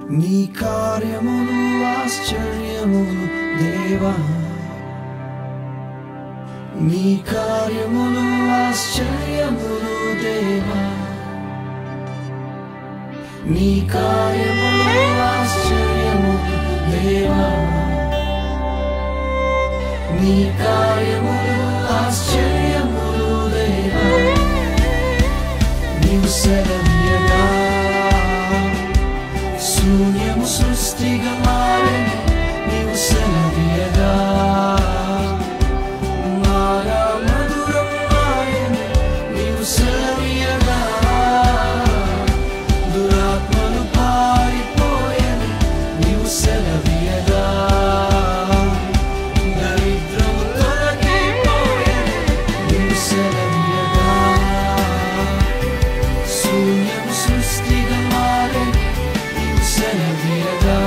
నీ కార్యములు ఆశ్చర్యములు దేవా నీ కార్యములు ఆశ్చర్యములు దేవా నీ కార్యములు ఆశ్చర్యములు దేవా నీ కార్యములు ఆశ్చర్యములు దేవా నీవు సెలవీయగా శూన్యము సృష్టిగా మారని నీవు సెలవీయగా మారా మధురం మాయని నీవు సెలవీయగా దురాత్మలు పారిపోయని నీవు సెలవీయగా దరిద్రము తొలగిపోయని నీవు సెలవీయగా శూన్యము సృష్టిగా మారని నీవు సెలవీయగా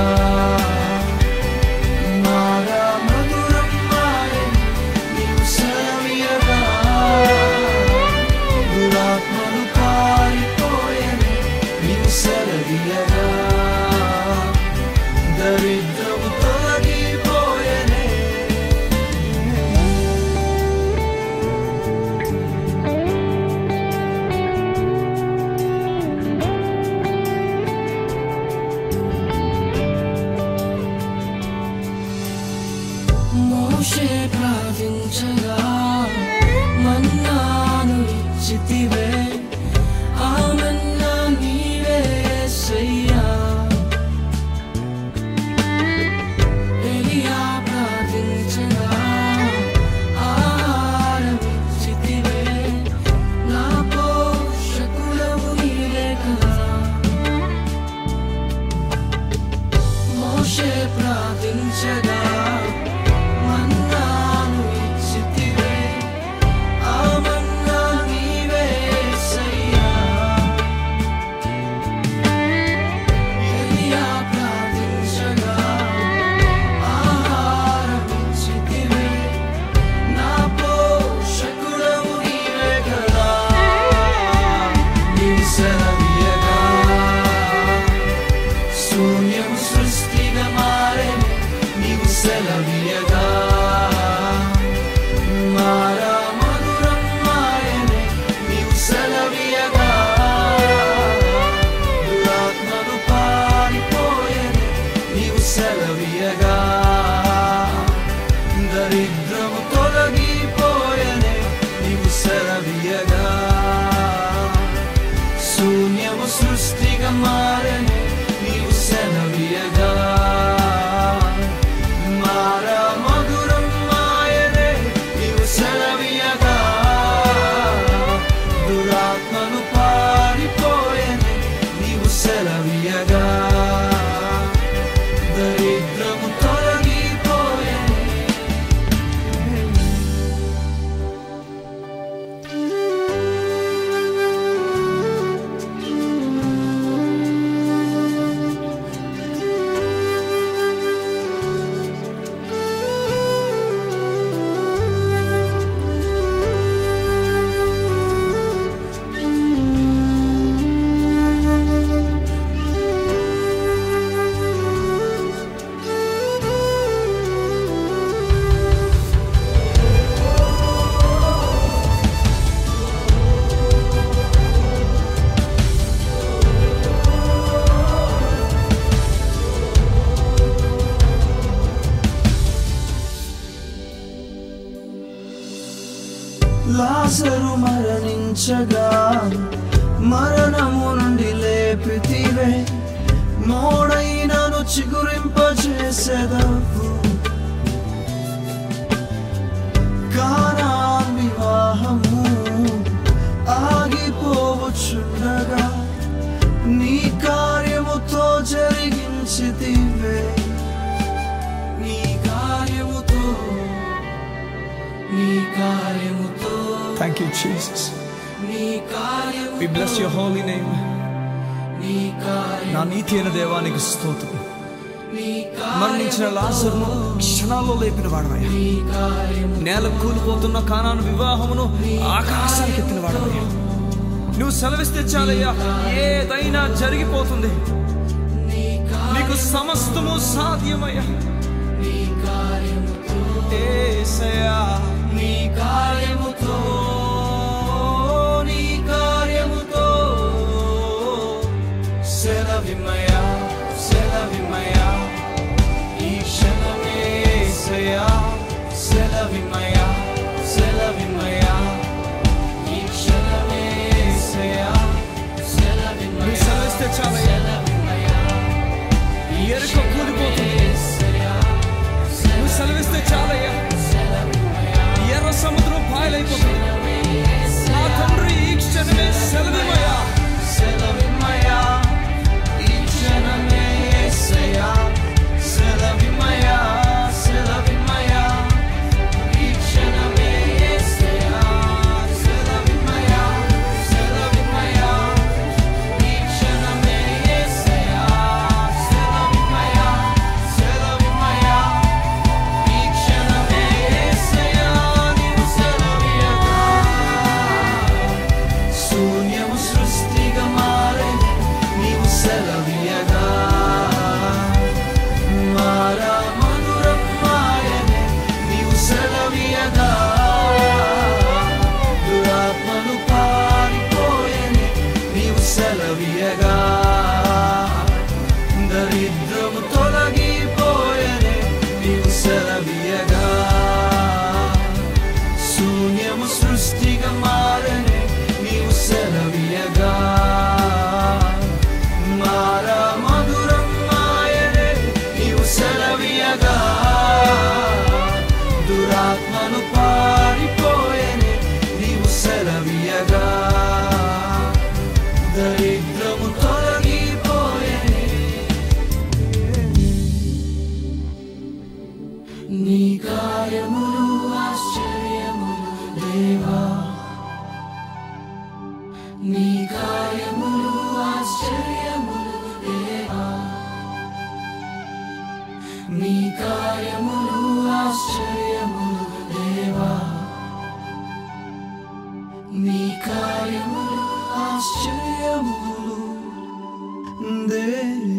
మారా మధురం మారని నీవు సెలవీయగా దురాత్మలు పారిపోయని నీవు సెలవీయగా దరిద్రము తొలగిపోయనే మోషే ప్రార్థించగా మన్నాను ఇచ్చితివే ఆ మన్నా నీవే యేసయ్యా ఎలియా ప్రార్థించగా ఆహారం ఇచ్చితివే నా పోషకుడవు నీవే కదా మోషే ప్రార్థించగా మన్నాను ఇచ్చితివే ఆ మన్నా నీవే యేసయ్యా ఎలియా ప్రార్థించగా ఆహారం ఇచ్చితివే నా పోషకుడవు నీవే కదా నీవు సెలవీయగా శూన్యం సృష్టిగా మారని నీవు సెలవీయగా మారా మధురం మాయనే నీవు సెలవీయగా దురాత్మలు పారిపోయని నీవు సెలవీయగా దరిద్రము తొలగిపోయనే నీవు సెలవీయగా శూన్యము సృష్టిగా మారని నీవు సెలవీయగా మారా మధురం మాయనే నీవు సెలవీయగా దురాత్మను పారిపోయని నీవు సెలవీయగా దరిద్రము తొలగిపోయని లాజరు మరణించగా మరణము నుండి లేపితివే మోడైనను చిగురింపజేసేదవు కానా వివాహము ఆగిపోవచ్చుండగా నీ కార్యముతో జరిగించితివే నీ కార్యముతో నీ కార్యముతో Thank you, Jesus. నీ కార్యము We bless your holy name. నీ కార్యం నా నీతి అయిన దేవానికి స్తోత్రం నీ మరణించిన లాజర్ను క్షణాల్లో లేపిన వాడవయ్యా నీ కార్యము నేల కూలిపోతున్న కానాను వివాహమును ఆకాశానికి ఎత్తిన వాడవయ్యా నువ్వు సెలవిస్తే చాలయ్యా ఏదైనా జరిగిపోతుంది నీ నీకు సమస్తము సాధ్యమయ్యా నీ కార్యముతో ఏసయ్యా నీ కార్యముతో నీ కార్యముతో సెలవిమయా సెలవిమయా ఈ క్షణమే యేసయ్యా సెలవిమయా సెలవిమయా ఈ క్షణమే యేసయ్యా నువ్వు సెలవిమయా సెలవిస్తే చాలయ్యా సెలవిమయా ఈ ఎరుక కూలిపోతుంది యేసయ్యా నువ్వు సెలవిస్తే చాలయ్యా ఈ ఎర్ర సముద్రం పాయలైపోతుంది నా తండ్రి ఈ క్షణమే సెలవిమయ్యా సెలవిమయా ఈ క్షణమే యేసయ్యా సెలవిమయా సెలవిమయా ఈ క్షణమే యేసయ్యా సెలవిమయా సెలవిమయా ఈ క్షణమే యేసయ్యా సెలవిమయా సెలవిమయా ఈ క్షణమే యేసయ్యా నీవు సెలవియగా శూన్యము సృష్టిగా మారే నీవు సెలవియగా మారా మధురం మాయనే నీవు సెలవియగా దురాత్మను పారిపోయనే నీవు సెలవియగా దరిద్రము తొలగిపోయనే నీవు సెలవియగా శూన్యము సృష్టిగా మారనే నీవు సెలవియగా మారా మధురం మాయనే నీవు సెలవియగా దురాత్మను పారిపోయనే నీవు సెలవియగా దరిద్రము తొలగిపోయనే నీ కార్యములు ఆశ్చర్యములు దేవా నీ కార్యములు ఆశ్చర్యములు దేవా నీ కార్యములు ఆశ్చర్యములు దేవా నీ కార్యములు ఆశ్చర్యములు దేవా